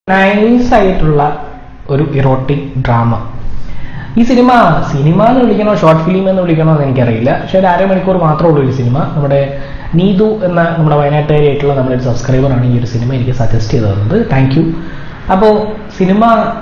nice ആയിട്ടുള്ള ഒരു erotic drama ഈ സിനിമ സിനിമ എന്ന് വിളിക്കണോ ഷോർട്ട് ഫിലിം എന്ന് വിളിക്കണോ എന്ന് എനിക്കറിയില്ല പക്ഷെ ഒരു അരമണിക്കൂർ മാത്രമേ ഉള്ളൂ ഈ സിനിമ നമ്മുടെ നീതു എന്ന നമ്മുടെ വയനാട്ടുകാരിയായിട്ടുള്ള നമ്മുടെ ഒരു സബ്സ്ക്രൈബറാണ് ഈ ഒരു സിനിമ എനിക്ക് സജസ്റ്റ് ചെയ്ത് തന്നത് താങ്ക് യു അപ്പോൾ സിനിമ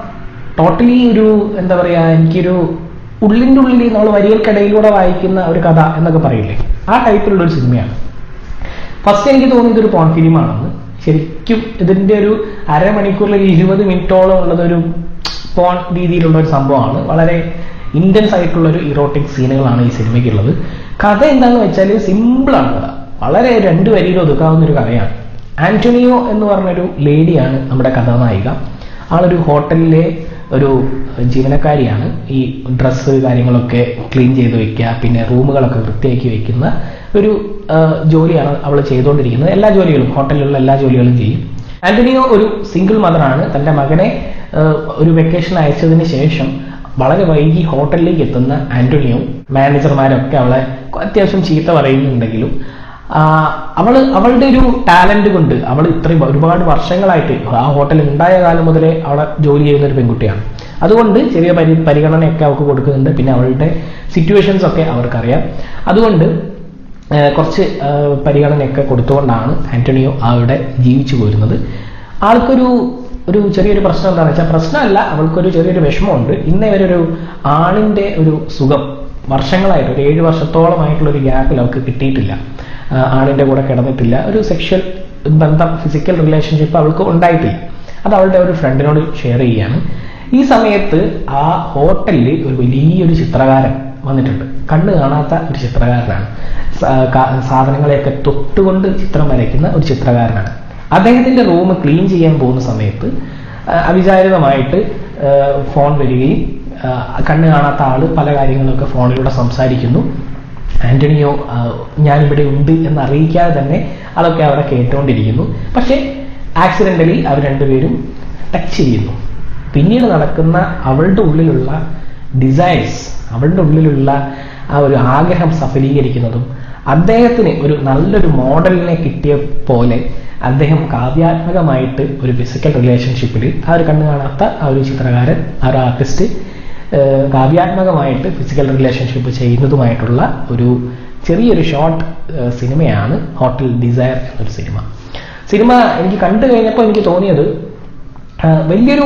ടോട്ടലി ഒരു എന്താ പറയുക എനിക്കൊരു ഉള്ളിൻ്റെ ഉള്ളിൽ നമ്മൾ വരികൾക്കിടയിലൂടെ വായിക്കുന്ന ഒരു കഥ എന്നൊക്കെ പറയില്ലേ ആ ടൈപ്പിലുള്ള ഒരു സിനിമയാണ് ഫസ്റ്റ് എനിക്ക് തോന്നിയത് ഒരു പോൺ ഫിലിമാണെന്ന് ശരിക്കും ഇതിൻ്റെ ഒരു അരമണിക്കൂറിൽ ഒരു ഇരുപത് മിനിറ്റോളം ഉള്ളത് ഒരു പോൺ രീതിയിലുള്ള ഒരു സംഭവമാണ് വളരെ ഇൻറ്റൻസ് ആയിട്ടുള്ള ഒരു ഇറോട്ടിക് സീനുകളാണ് ഈ സിനിമയ്ക്കുള്ളത് കഥ എന്താണെന്ന് വെച്ചാൽ സിമ്പിളാണ് കഥ വളരെ രണ്ട് വരിയിൽ ഒതുക്കാവുന്ന ഒരു കഥയാണ് ആന്റണിയോ എന്ന് പറഞ്ഞൊരു ലേഡിയാണ് നമ്മുടെ കഥാനായിക ആളൊരു ഹോട്ടലിലെ ഒരു ജീവനക്കാരിയാണ് ഈ ഡ്രസ്സ് കാര്യങ്ങളൊക്കെ ക്ലീൻ ചെയ്ത് വെക്കുക പിന്നെ റൂമുകളൊക്കെ വൃത്തിയാക്കി വെക്കുന്ന ഒരു ആ, ജോലിയാണ് അവൾ ചെയ്തുകൊണ്ടിരിക്കുന്നത് എല്ലാ ജോലികളും ഹോട്ടലിലുള്ള എല്ലാ ജോലികളും ചെയ്യും ആന്റണിയോ ഒരു സിംഗിൾ മദറാണ് തൻ്റെ മകനെ ആ, ഒരു വെക്കേഷൻ അയച്ചതിന് ശേഷം വളരെ വൈകി ഹോട്ടലിലേക്ക് എത്തുന്ന ആന്റണിയോ മാനേജർമാരൊക്കെ അവളെ അത്യാവശ്യം ചീത്ത പറയുന്നുണ്ടെങ്കിലും ആ, അവള് അവളുടെ ഒരു ടാലന്റ് കൊണ്ട് അവൾ ഇത്രയും ഒരുപാട് വർഷങ്ങളായിട്ട് ആ ഹോട്ടലിൽ ഉണ്ടായ കാലം മുതലേ അവിടെ ജോലി ചെയ്യുന്ന ഒരു പെൺകുട്ടിയാണ് അതുകൊണ്ട് ചെറിയ പരി പരിഗണനയൊക്കെ അവൾക്ക് കൊടുക്കുന്നുണ്ട് പിന്നെ അവളുടെ സിറ്റുവേഷൻസ് ഒക്കെ അവർക്കറിയാം അതുകൊണ്ട് ആ, കുറച്ച് ആ, പരിഗണനയൊക്കെ കൊടുത്തുകൊണ്ടാണ് ആന്റണിയോ അവിടെ ജീവിച്ചു പോരുന്നത് ആൾക്കൊരു ഒരു ചെറിയൊരു പ്രശ്നം എന്താണെന്ന് വെച്ചാൽ പ്രശ്നമല്ല അവൾക്കൊരു ചെറിയൊരു വിഷമമുണ്ട് ഇന്നേ വരെ ഒരു ആണിൻ്റെ ഒരു സുഖം വർഷങ്ങളായിട്ട് ഒരു ഏഴ് വർഷത്തോളമായിട്ടുള്ള ഒരു ഗ്യാപ്പിൽ അവൾക്ക് കിട്ടിയിട്ടില്ല ആ, ആണിൻ്റെ കൂടെ കിടന്നിട്ടില്ല ഒരു സെക്ഷൽ ബന്ധം ഫിസിക്കൽ റിലേഷൻഷിപ്പ് അവൾക്ക് ഉണ്ടായിട്ടില്ല അത് അവളുടെ ഒരു ഫ്രണ്ടിനോട് ഷെയർ ചെയ്യുകയാണ് ഈ സമയത്ത് ആ ഹോട്ടലിൽ ഒരു വലിയൊരു ചിത്രകാരൻ വന്നിട്ടുണ്ട് കണ്ണ് കാണാത്ത ഒരു ചിത്രകാരനാണ് സ- കാ- സാധനങ്ങളെയൊക്കെ തൊട്ടുകൊണ്ട് ചിത്രം വരയ്ക്കുന്ന ഒരു ചിത്രകാരനാണ് അദ്ദേഹത്തിന്റെ റൂം ക്ലീൻ ചെയ്യാൻ പോകുന്ന സമയത്ത് ആ, അവിചാരിതമായിട്ട് ആ, ഫോൺ വരികയും ആ, കണ്ണ് കാണാത്ത ആള് പല കാര്യങ്ങളൊക്കെ ഫോണിലൂടെ സംസാരിക്കുന്നു ആന്റണിയോ ആ, ഞാനിവിടെ ഉണ്ട് എന്ന് അറിയിക്കാതെ തന്നെ അതൊക്കെ അവിടെ കേട്ടുകൊണ്ടിരിക്കുന്നു പക്ഷേ ആക്സിഡന്റലി അവർ രണ്ടുപേരും ടച്ച് ചെയ്യുന്നു പിന്നീട് നടക്കുന്ന അവളുടെ ഉള്ളിലുള്ള ഡിസൈർസ് അവളുടെ ഉള്ളിലുള്ള ആ ഒരു ആഗ്രഹം സഫലീകരിക്കുന്നതും അദ്ദേഹത്തിന് ഒരു നല്ലൊരു മോഡലിനെ കിട്ടിയ പോലെ അദ്ദേഹം കാവ്യാത്മകമായിട്ട് ഒരു ഫിസിക്കൽ റിലേഷൻഷിപ്പിൽ ആ ഒരു കണ്ണു കാണാത്ത ആ ഒരു ചിത്രകാരൻ ആ ഒരു ആർട്ടിസ്റ്റ് ഏഹ് കാവ്യാത്മകമായിട്ട് ഫിസിക്കൽ റിലേഷൻഷിപ്പ് ചെയ്യുന്നതുമായിട്ടുള്ള ഒരു ചെറിയൊരു ഷോർട്ട് സിനിമയാണ് ഹോട്ടൽ ഡിസയർ എന്നൊരു സിനിമ സിനിമ എനിക്ക് കണ്ടു കഴിഞ്ഞപ്പോൾ എനിക്ക് തോന്നിയത് ആ, വലിയൊരു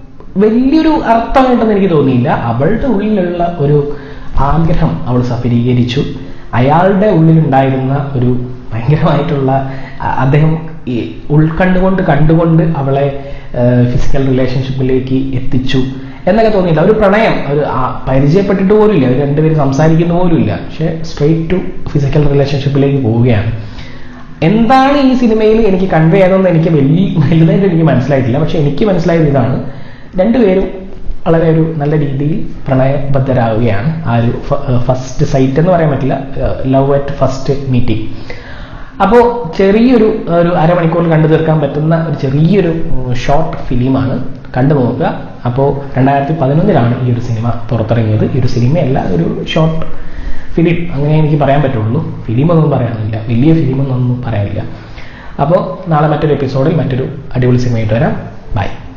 വലിയൊരു അർത്ഥമായിട്ടൊന്നും എനിക്ക് തോന്നിയില്ല അവളുടെ ഉള്ളിലുള്ള ഒരു ആഗ്രഹം അവൾ സഫലീകരിച്ചു അയാളുടെ ഉള്ളിലുണ്ടായിരുന്ന ഒരു ഭയങ്കരമായിട്ടുള്ള അ- അദ്ദേഹം ഈ ഉൾക്കണ്ടുകൊണ്ട് കണ്ടുകൊണ്ട് അവളെ ഫിസിക്കൽ റിലേഷൻഷിപ്പിലേക്ക് എത്തിച്ചു എന്നൊക്കെ തോന്നിയില്ല ഒരു പ്രണയം ഒരു ആ- പരിചയപ്പെട്ടിട്ട് പോലുമില്ല അവർ രണ്ടുപേരും സംസാരിക്കുന്ന പോലുമില്ല പക്ഷെ സ്ട്രെയിറ്റ് ടു ഫിസിക്കൽ റിലേഷൻഷിപ്പിലേക്ക് പോവുകയാണ് എന്താണ് ഈ സിനിമയിൽ എനിക്ക് കൺവേ ചെയ്തതെന്ന് എനിക്ക് വലിയ വലുതായിട്ട് എനിക്ക് മനസ്സിലായിട്ടില്ല പക്ഷെ എനിക്ക് മനസ്സിലായത് ഇതാണ് രണ്ടുപേരും വളരെ ഒരു നല്ല രീതിയിൽ പ്രണയബദ്ധരാകുകയാണ് ആ ഒരു ഫസ്റ്റ് സൈറ്റ് എന്ന് പറയാൻ പറ്റില്ല ലവ് അറ്റ് ഫസ്റ്റ് മീറ്റിംഗ് അപ്പോൾ ചെറിയൊരു ഒരു അരമണിക്കൂറിൽ കണ്ടു തീർക്കാൻ പറ്റുന്ന ഒരു ചെറിയൊരു ഷോർട്ട് ഫിലിമാണ് കണ്ടു നോക്കുക അപ്പോൾ രണ്ടായിരത്തി പതിനൊന്നിലാണ് ഈ ഒരു സിനിമ പുറത്തിറങ്ങിയത് ഈ ഒരു സിനിമയല്ല ഒരു ഷോർട്ട് ഫിലിം അങ്ങനെ എനിക്ക് പറയാൻ പറ്റുള്ളൂ ഫിലിമൊന്നും പറയാനില്ല വലിയ ഫിലിമൊന്നും പറയാനില്ല അപ്പോൾ നാളെ മറ്റൊരു എപ്പിസോഡിൽ മറ്റൊരു അടിപൊളി സിനിമയായിട്ട് വരാം ബൈ